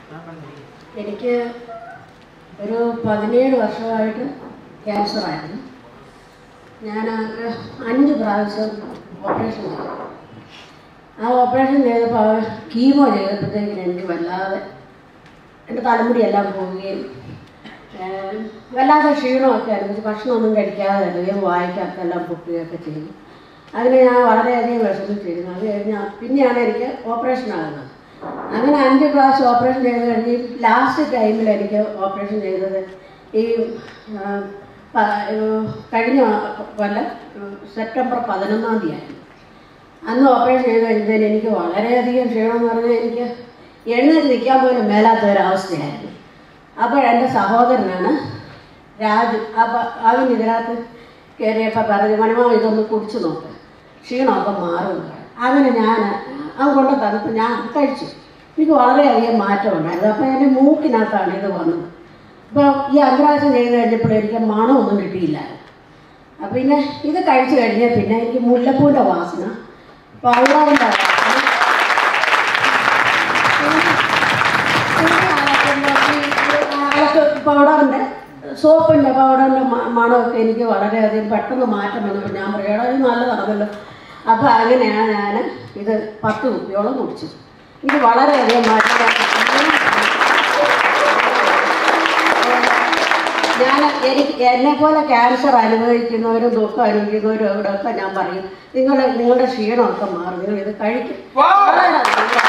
എനിക്ക് ഒരു പതിനേഴ് വർഷമായിട്ട് ക്യാൻസറായിരുന്നു ഞാൻ ഒരു അഞ്ച് പ്രാവശ്യം ഓപ്പറേഷൻ ചെയ്തു ആ ഓപ്പറേഷൻ ചെയ്തപ്പോൾ കീമോ ചെയ്തപ്പോഴത്തേക്കിന് എനിക്ക് വല്ലാതെ എൻ്റെ തലമുടിയെല്ലാം പോവുകയും ഏഹ്, വല്ലാതെ ക്ഷീണമൊക്കെ ആയിരുന്നു ഭക്ഷണമൊന്നും കഴിക്കാതെ വരികയും വായിക്കകത്തെല്ലാം പൊട്ടുകയൊക്കെ ചെയ്തു അതിന് ഞാൻ വളരെയധികം വിഷമിച്ചിരുന്നു അത് കഴിഞ്ഞാൽ പിന്നെയാണ് എനിക്ക് ഓപ്പറേഷൻ ആകുന്നത് അങ്ങനെ അഞ്ച് പ്രാവശ്യം ഓപ്പറേഷൻ ചെയ്ത് കഴിഞ്ഞ് ലാസ്റ്റ് ടൈമിൽ എനിക്ക് ഓപ്പറേഷൻ ചെയ്തത് ഈ ആ, പ- ഏഹ്, കഴിഞ്ഞ കൊല്ലം ഉം, സെപ്റ്റംബർ പതിനൊന്നാം തീയതി അന്ന് ഓപ്പറേഷൻ ചെയ്ത് കഴിഞ്ഞതിന് എനിക്ക് വളരെയധികം ക്ഷീണം എന്ന് പറഞ്ഞാൽ എനിക്ക് എഴുന്നേറ്റ് നിൽക്കാൻ പോലും മേലാത്ത ഒരവസ്ഥയായിരുന്നു അപ്പോൾ എൻ്റെ സഹോദരനാണ് രാജു അപ്പോൾ അവൻ ഇതിനകത്ത് കയറിയപ്പോൾ പറഞ്ഞു മണിമാവ് ഇതൊന്ന് കുടിച്ചു നോക്ക് ക്ഷീണമൊക്കെ മാറും അങ്ങനെ ഞാൻ അവൻ കൊണ്ട് തന്നപ്പോൾ ഞാൻ കഴിച്ചു എനിക്ക് വളരെയധികം മാറ്റം ഉണ്ടായിരുന്നു അപ്പോൾ എൻ്റെ മൂക്കിനകത്താണ് ഇത് വന്നത് അപ്പോൾ ഈ അഗ്രാസം ചെയ്ത് കഴിഞ്ഞപ്പോൾ എനിക്ക് മണമൊന്നും കിട്ടിയില്ലായിരുന്നു അപ്പം പിന്നെ ഇത് കഴിച്ചു കഴിഞ്ഞാൽ പിന്നെ എനിക്ക് മുല്ലപ്പൂവിൻ്റെ വാസന പൗഡറിൻ്റെ വാസന പൗഡറിൻ്റെ സോപ്പിൻ്റെ പൗഡറിൻ്റെ മണമൊക്കെ എനിക്ക് വളരെയധികം പെട്ടെന്ന് മാറ്റം വന്നപ്പോൾ ഞാൻ പറയണം ഇത് നല്ലതാണല്ലോ അപ്പോൾ അങ്ങനെയാണ് ഞാൻ ഇത് പത്ത് കുപ്പിയോളം കുടിച്ചു ഇത് വളരെയധികം മാറ്റം ഞാൻ എനിക്ക് എന്നെ പോലെ ക്യാൻസർ അനുഭവിക്കുന്നവരും ദുഃഖം അനുഭവിക്കുന്നവരും ഇവിടെ ഒക്കെ ഞാൻ പറയും നിങ്ങൾ നിങ്ങളുടെ ക്ഷീണമൊക്കെ മാറും നിങ്ങൾ ഇത് കഴിക്കും വളരെ